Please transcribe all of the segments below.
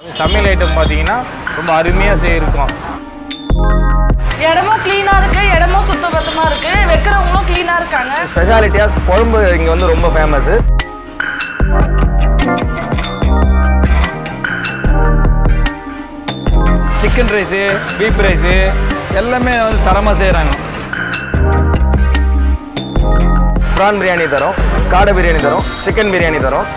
சமையல் ஐட்டம் பார்த்தீங்கன்னா ரொம்ப அருமையாக செய்யிருக்கோம் இடமும் க்ளீனாக இருக்கு இடமும் சுத்தபத்தமாக இருக்கு வைக்கிறவங்களும் க்ளீனாக இருக்காங்க ஸ்பெஷாலிட்டியாக குழம்பு இங்கே வந்து ரொம்ப famous chicken rice beef rice எல்லாமே வந்து தரமாக செய்கிறாங்க ப்ரான் பிரியாணி தரோம் காடை பிரியாணி தரோம் சிக்கன் பிரியாணி தரோம்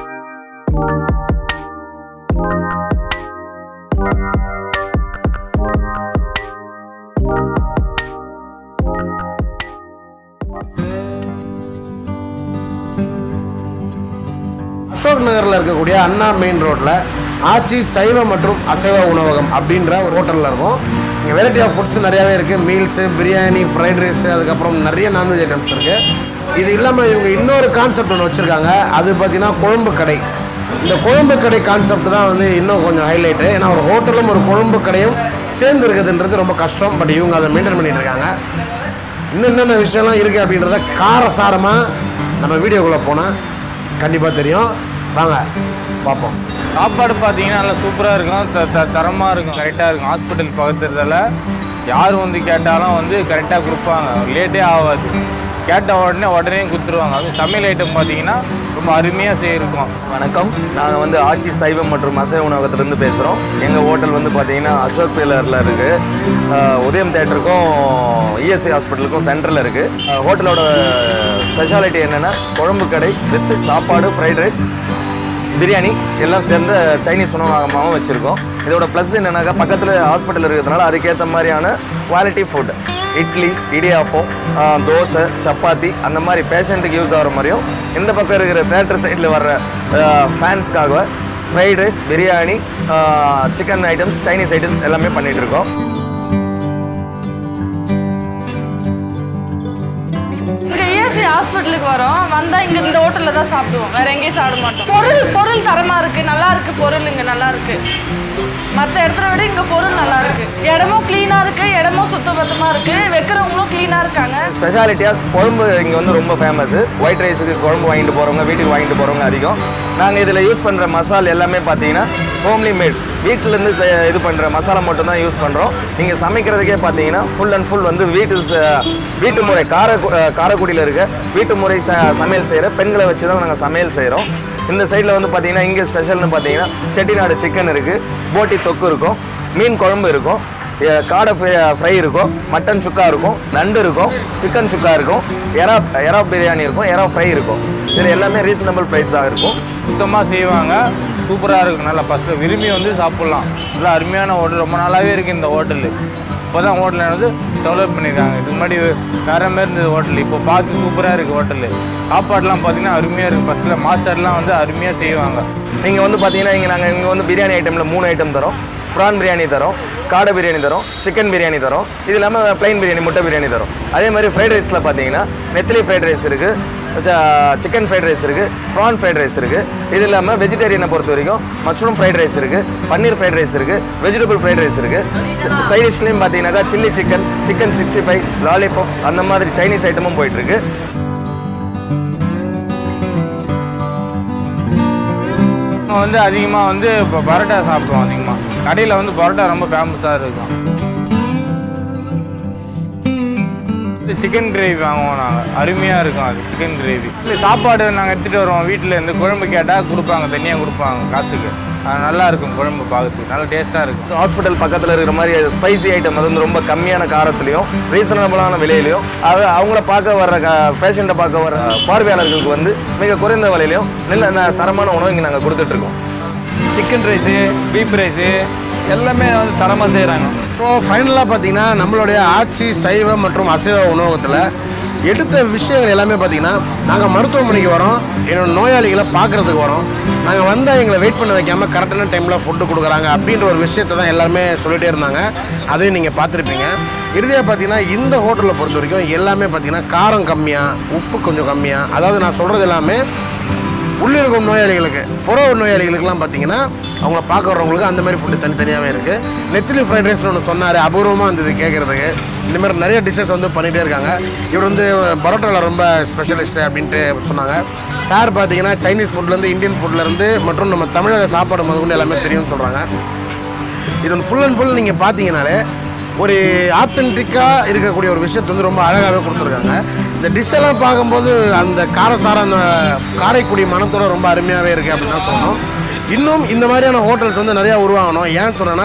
அசோக் நகரில் இருக்கக்கூடிய அண்ணா மெயின் ரோட்டில் ஆச்சி சைவ மற்றும் அசைவ உணவகம் அப்படின்ற ஒரு ஹோட்டலில் இருக்கும் இங்கே வெரைட்டி ஆஃப் ஃபுட்ஸ் நிறையாவே இருக்குது மீல்ஸு பிரியாணி ஃப்ரைட் ரைஸு அதுக்கப்புறம் நிறைய நான்வெஜ் ஐட்டம்ஸ் இருக்குது இது இல்லாமல் இவங்க இன்னொரு கான்செப்ட் ஒன்று வச்சுருக்காங்க அது பார்த்தீங்கன்னா குழம்பு கடை இந்த குழம்பு கடை கான்செப்ட் தான் வந்து இன்னும் கொஞ்சம் ஹைலைட்டு ஏன்னா ஒரு ஹோட்டலும் ஒரு குழம்பு கடையும் சேர்ந்து இருக்குதுன்றது ரொம்ப கஷ்டம் பட் இவங்க அதை மெயின்டைன் பண்ணிட்டு இருக்காங்க இன்னும் என்னென்ன விஷயம்லாம் இருக்குது அப்படின்றத காரசாரமாக நம்ம வீடியோக்குள்ளே போனால் கண்டிப்பாக தெரியும் வாங்க பார்ப்போம் சாப்பாடு பார்த்தீங்கன்னா நல்லா சூப்பராக இருக்கும் த த தரமாக இருக்கும் கரெக்டாக இருக்கும் ஹாஸ்பிட்டல் பக்கத்துறதால யார் வந்து கேட்டாலும் வந்து கரெக்டாக கொடுப்பாங்க லேட்டே ஆகாது கேட்ட உடனே உடனே கொடுத்துருவாங்க அதுவும் சமையல் ஐட்டம் பார்த்தீங்கன்னா ரொம்ப அருமையாக செய்யிருக்கோம் வணக்கம் நாங்கள் வந்து ஆட்சி சைவம் மற்றும் அசைவ உணவகத்திலேருந்து பேசுகிறோம் எங்கள் ஹோட்டல் வந்து பார்த்தீங்கன்னா அசோக் பில்லரில் இருக்குது உதயம் தேட்டருக்கும் இஎஸ்சி ஹாஸ்பிட்டலுக்கும் சென்டரில் இருக்குது ஹோட்டலோட ஸ்பெஷாலிட்டி என்னென்னா குழம்பு கடை வித் சாப்பாடு ஃப்ரைட் ரைஸ் பிரியாணி எல்லாம் சேர்ந்த சைனீஸ் உணவகமாகவும் வச்சுருக்கோம் இதோட ப்ளஸ் என்னன்னாக்கா பக்கத்தில் ஹாஸ்பிட்டல் இருக்கிறதுனால அதுக்கேற்ற மாதிரியான குவாலிட்டி ஃபுட் இட்லி இடியாப்பம் ஆ, தோசை சப்பாத்தி அந்த மாதிரி பேஷண்ட்டுக்கு யூஸ் ஆகிற மாதிரியும் இந்த பக்கம் இருக்கிற தேட்டர் சைடில் வர்ற ஃபேன்ஸ்க்காக fried rice biryani chicken items Chinese items எல்லாமே பண்ணிகிட்டு இருக்கோம் இங்கே ஏசி ஹாஸ்பிட்டலுக்கு வரோம் வந்தால் இங்கே இந்த ஹோட்டலில் தான் சாப்பிடுவோம் வேற எங்கேயும் சாப்பிட மாட்டோம் பொருள் பொருள் தரமாக இருக்கு நல்லா இருக்கு பொருள் இங்கே நல்லா இருக்கு மற்ற இடத்துல விட இங்கே பொருள் நல்லா இருக்கு இடமும் க்ளீனாக இருக்கு இடமும் சுத்தபத்தமாக இருக்கு வைக்கிறவங்களும் க்ளீனாக இருக்காங்க ஸ்பெஷாலிட்டியாக குழம்பு இங்கே வந்து ரொம்ப ஃபேமஸ் ஒயிட் ரைஸுக்கு குழம்பு வாங்கிட்டு போகிறவங்க வீட்டுக்கு வாங்கிட்டு போகிறவங்க அதிகம் நாங்கள் இதில் யூஸ் பண்ணுற மசால் எல்லாமே பார்த்தீங்கன்னா ஹோம்லி மேட் வீட்டிலேருந்து இது பண்ணுற மசாலா மட்டும் தான் யூஸ் பண்ணுறோம் நீங்கள் சமைக்கிறதுக்கே பார்த்தீங்கன்னா ஃபுல் அண்ட் ஃபுல் வந்து வீட்டு ச- வீட்டு முறை கார காரைக்குடியில் இருக்க வீட்டு முறை ச சமையல் செய்கிற பெண்களை வச்சு தான் நாங்கள் சமையல் செய்கிறோம் இந்த சைடில் வந்து பார்த்தீங்கன்னா இங்கே ஸ்பெஷல்னு பார்த்தீங்கன்னா செட்டிநாடு சிக்கன் இருக்குது போட்டி தொக்கு இருக்கும் மீன் குழம்பு இருக்கும் எ- காடை ஃப்ரை இருக்கும் மட்டன் சுக்கா இருக்கும் நண்டு இருக்கும் சிக்கன் சுக்கா இருக்கும் எறா எறா பிரியாணி இருக்கும் எறா ஃப்ரை இருக்கும் இதில் எல்லாமே ரீசனபிள் ப்ரைஸ் தான் இருக்கும் சுத்தமாக செய்வாங்க சூப்பராக இருக்கும் நல்லா ஃபஸ்ட்டு விரும்பி வந்து சாப்பிட்லாம் நல்லா அருமையான ஹோட்டல் ரொம்ப நாளாகவே இருக்குது இந்த ஹோட்டலு இப்போ தான் ஹோட்டலை வந்து டெவலப் பண்ணியிருக்காங்க இதுக்கு முன்னாடி வேற மாதிரி இருந்தது ஹோட்டல் இப்போ பார்த்து சூப்பராக இருக்குது ஹோட்டலு சாப்பாடுலாம் பார்த்தீங்கன்னா அருமையாக இருக்குது ஃபஸ்ட்டில் மாஸ்டர்லாம் வந்து அருமையாக செய்வாங்க நீங்கள் வந்து பார்த்தீங்கன்னா இங்கே நாங்கள் இங்கே வந்து பிரியாணி ஐட்டமில் மூணு ஐட்டம் தரோம் ப்ரான் பிரியாணி தரோம் காடை பிரியாணி தரோம் சிக்கன் பிரியாணி தரோம் இது இல்லாமல் ப்ளைன் பிரியாணி முட்டை பிரியாணி தரோம் அதே மாதிரி ஃப்ரைட் ரைஸில் பார்த்தீங்கன்னா நெத்திலி ஃப்ரைட் ரைஸ் இருக்குது சிக்கன் ஃப்ரைட் ரைஸ் இருக்குது ப்ரான் ஃப்ரைட் ரைஸ் இருக்குது இது இல்லாமல் வெஜிடேரியனை பொறுத்த வரைக்கும் மஷ்ரூம் ஃப்ரைட் ரைஸ் இருக்குது பன்னீர் ஃப்ரைட் ரைஸ் இருக்குது வெஜிடபிள் ஃப்ரைட் ரைஸ் இருக்குது சைட் டிஷ்லேயும் பார்த்தீங்கன்னாக்கா chilli chicken chicken sixty five lollipop அந்த மாதிரி சைனீஸ் ஐட்டமும் போயிட்டுருக்கு நாங்கள் வந்து அதிகமாக வந்து இப்போ பரோட்டா சாப்பிடுவோம் அதிகமாக கடையில் வந்து பரோட்டா ரொம்ப ஃபேமஸாக இருக்கும் இது சிக்கன் கிரேவி வாங்குவோம் நாங்கள் அருமையாக இருக்கும் அது சிக்கன் கிரேவி இல்லை சாப்பாடு நாங்கள் எடுத்துகிட்டு வருவோம் வீட்டில் இருந்து குழம்பு கேட்டால் கொடுப்பாங்க தனியாக கொடுப்பாங்க காசுக்கு அது நல்லா இருக்கும் குழம்பு பார்க்கறதுக்கு நல்லா டேஸ்ட்டாக இருக்கும் ஹாஸ்பிட்டல் பக்கத்தில் இருக்கிற மாதிரி ஸ்பைசி ஐட்டம் அது வந்து ரொம்ப கம்மியான காரத்துலையும் ரீசனபிளான விலையிலையும் அது அவங்கள பார்க்க வர்ற பேஷண்ட்டை பார்க்க வர பார்வையாளர்களுக்கு வந்து மிக குறைந்த விலையிலையும் நல்ல ந- தரமான உணவு இங்கே நாங்கள் கொடுத்துட்ருக்கோம் சிக்கன் ரைஸு பீஃப் ரைஸு எல்லாமே வந்து தரமாக செய்கிறாங்க ஸோ ஃபைனலாக பார்த்தீங்கன்னா நம்மளுடைய ஆட்சி சைவ மற்றும் அசைவ உணவகத்தில் எடுத்த விஷயங்கள் எல்லாமே பார்த்தீங்கன்னா நாங்கள் மருத்துவமனைக்கு வரோம் என்னோட நோயாளிகளை பார்க்குறதுக்கு வரோம் நாங்கள் வந்தால் எங்களை வெயிட் பண்ண வைக்காமல் கரெக்டான டைமில் ஃபுட்டு கொடுக்குறாங்க அப்படின்ற ஒரு விஷயத்தை தான் எல்லாருமே சொல்லிகிட்டே இருந்தாங்க அதையும் நீங்கள் பார்த்துருப்பீங்க இறுதியாக பார்த்தீங்கன்னா இந்த ஹோட்டலில் பொறுத்த வரைக்கும் எல்லாமே பார்த்தீங்கன்னா காரம் கம்மியாக உப்பு கொஞ்சம் கம்மியாக அதாவது நான் சொல்கிறது எல்லாமே உள்ளிருக்கும் நோயாளிகளுக்கு புற நோயாளிகளுக்கெல்லாம் பார்த்தீங்கன்னா அவங்கள பார்க்க வர்றவங்களுக்கு அந்த மாதிரி ஃபுட்டு தனித்தனியாகவே இருக்குது நெத்திலி ஃப்ரைட் ரைஸ்னு ஒன்று சொன்னார் அபூர்வமாக இருந்தது கேட்குறதுக்கு இந்த மாதிரி நிறைய டிஷ்ஷஸ் வந்து பண்ணிகிட்டே இருக்காங்க இவர் வந்து பரோட்டாவில் ரொம்ப ஸ்பெஷலிஸ்ட்டு அப்படின்ட்டு சொன்னாங்க சார் பார்த்தீங்கன்னா சைனீஸ் ஃபுட்லேருந்து இந்தியன் ஃபுட்லேருந்து மற்றும் நம்ம தமிழக சாப்பாடு முதற்கொண்டு எல்லாமே தெரியும்னு சொல்கிறாங்க இது ஃபுல் அண்ட் ஃபுல் நீங்கள் பார்த்தீங்கனாலே ஒரு ஆத்தென்டிக்காக இருக்கக்கூடிய ஒரு விஷயத்தை வந்து ரொம்ப அழகாகவே கொடுத்துருக்காங்க இந்த டிஷ்ஷெல்லாம் பார்க்கும்போது அந்த காரசார அந்த காரைக்குடி மனத்தோட ரொம்ப அருமையாகவே இருக்குது அப்படின்னு தான் சொல்லணும் இன்னும் இந்த மாதிரியான ஹோட்டல்ஸ் வந்து நிறையா உருவாகணும் ஏன் சொன்னேன்னா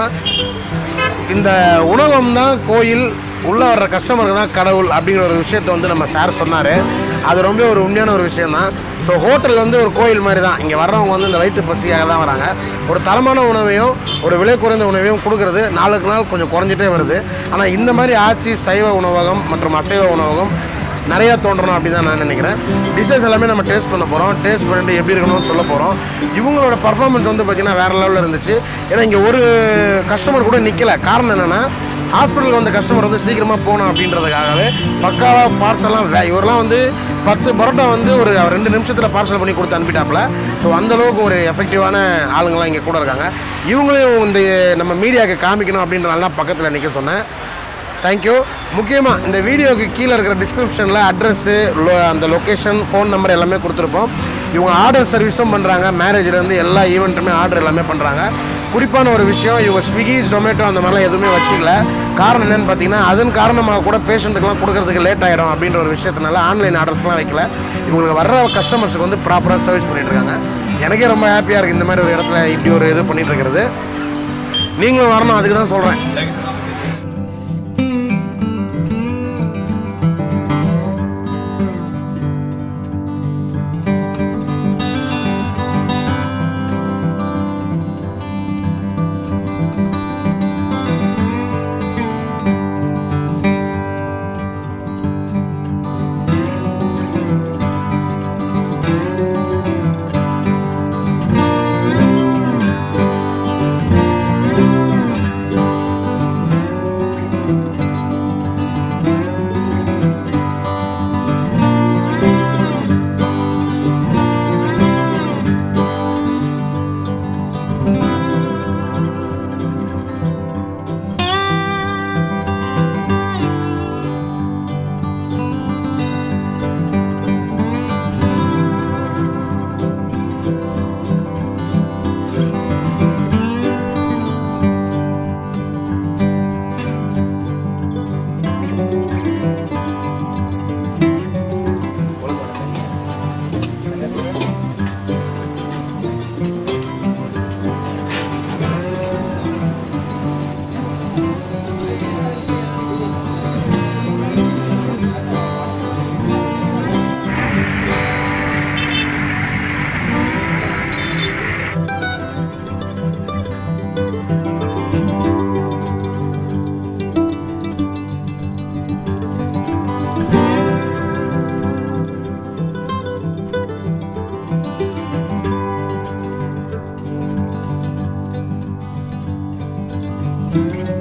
இந்த உணவகம் தான் கோயில் உள்ளே வர்ற கஸ்டமருக்கு தான் கடவுள் அப்படிங்கிற ஒரு விஷயத்தை வந்து நம்ம சார் சொன்னார் அது ரொம்ப ஒரு உண்மையான ஒரு விஷயம் தான் ஸோ ஹோட்டல் வந்து ஒரு கோயில் மாதிரி தான் இங்கே வர்றவங்க வந்து இந்த வயிற்று பசியாக தான் வராங்க ஒரு தரமான உணவையும் ஒரு விலை குறைந்த உணவையும் கொடுக்கறது நாளுக்கு நாள் கொஞ்சம் குறைஞ்சிட்டே வருது ஆனால் இந்த மாதிரி ஆட்சி சைவ உணவகம் மற்றும் அசைவ உணவகம் நிறையா தோன்றணும் அப்படி தான் நான் நினைக்கிறேன் டிஷ்ஷஸ் எல்லாமே நம்ம டேஸ்ட் பண்ண போகிறோம் டேஸ்ட் பண்ணிட்டு எப்படி இருக்கணும்னு சொல்ல போகிறோம் இவங்களோட பர்ஃபார்மன்ஸ் வந்து பார்த்திங்கன்னா வேறு லெவலில் இருந்துச்சு ஏன்னா இங்கே ஒரு கஸ்டமர் கூட நிற்கல காரணம் என்னென்னா ஹாஸ்பிட்டலுக்கு வந்த கஸ்டமர் வந்து சீக்கிரமாக போகணும் அப்படின்றதுக்காகவே பக்காவாக பார்சல்லாம் வே இவரெல்லாம் வந்து பத்து பரோட்டா வந்து ஒரு ரெண்டு நிமிஷத்தில் பார்சல் பண்ணி கொடுத்து அனுப்பிட்டாப்புல ஸோ அந்தளவுக்கு ஒரு எஃபெக்டிவான ஆளுங்களாம் இங்கே கூட இருக்காங்க இவங்களையும் இந்த நம்ம மீடியாவுக்கு காமிக்கணும் அப்படின்றனால தான் பக்கத்தில் நிற்க சொன்னேன் தேங்க்யூ முக்கியமாக இந்த வீடியோக்கு கீழே இருக்கிற டிஸ்கிரிப்ஷனில் அட்ரஸ்ஸு அந்த லொக்கேஷன் ஃபோன் நம்பர் எல்லாமே கொடுத்துருப்போம் இவங்க ஆர்டர் சர்வீஸும் பண்ணுறாங்க மேரேஜ்லேருந்து எல்லா ஈவெண்ட்டுமே ஆர்டர் எல்லாமே பண்ணுறாங்க குறிப்பான ஒரு விஷயம் இவங்க ஸ்விக்கி ஜொமேட்டோ அந்த மாதிரிலாம் எதுவுமே வச்சுக்கல காரணம் என்னென்னு பார்த்தீங்கன்னா அதன் காரணமாக கூட பேஷண்ட்டுக்கெல்லாம் கொடுக்கறதுக்கு லேட் ஆகிடும் அப்படின்ற ஒரு விஷயத்தினால ஆன்லைன் ஆர்டர்ஸ்லாம் வைக்கல இவங்களுக்கு வர்ற கஸ்டமர்ஸுக்கு வந்து ப்ராப்பராக சர்வீஸ் பண்ணிட்டு இருக்காங்க எனக்கே ரொம்ப ஹாப்பியாக இருக்குது இந்த மாதிரி ஒரு இடத்துல இப்படி ஒரு இது பண்ணிட்டு இருக்கிறது நீங்களும் வரணும் அதுக்கு தான் சொல்கிறேன் thank you